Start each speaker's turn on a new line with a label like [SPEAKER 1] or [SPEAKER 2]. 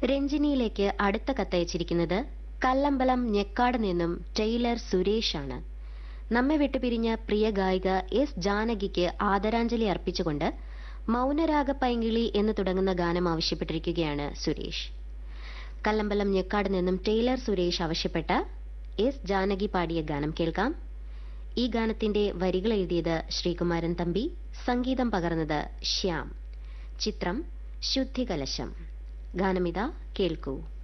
[SPEAKER 1] രഞ്ജിനിയിലേക്ക് അടുത്ത കത്തയച്ചിരിക്കുന്നത് കല്ലമ്പലം ഞെക്കാട് നിന്നും ടൈലർ സുരേഷ് ആണ് നമ്മെ വിട്ടുപിരിഞ്ഞ പ്രിയ ഗായിക എസ് ജാനകിക്ക് ആദരാഞ്ജലി അർപ്പിച്ചുകൊണ്ട് മൗനരാഗ പൈങ്കിളി എന്ന് തുടങ്ങുന്ന ഗാനം ആവശ്യപ്പെട്ടിരിക്കുകയാണ് സുരേഷ് കല്ലമ്പലം ഞെക്കാട് നിന്നും ടൈലർ സുരേഷ് ആവശ്യപ്പെട്ട എസ് ജാനകി പാടിയ ഗാനം കേൾക്കാം ഈ ഗാനത്തിന്റെ വരികൾ എഴുതിയത് ശ്രീകുമാരൻ തമ്പി സംഗീതം പകർന്നത് ശ്യാം ചിത്രം ശുദ്ധികലശം ഗാനമിത കേൾക്കൂ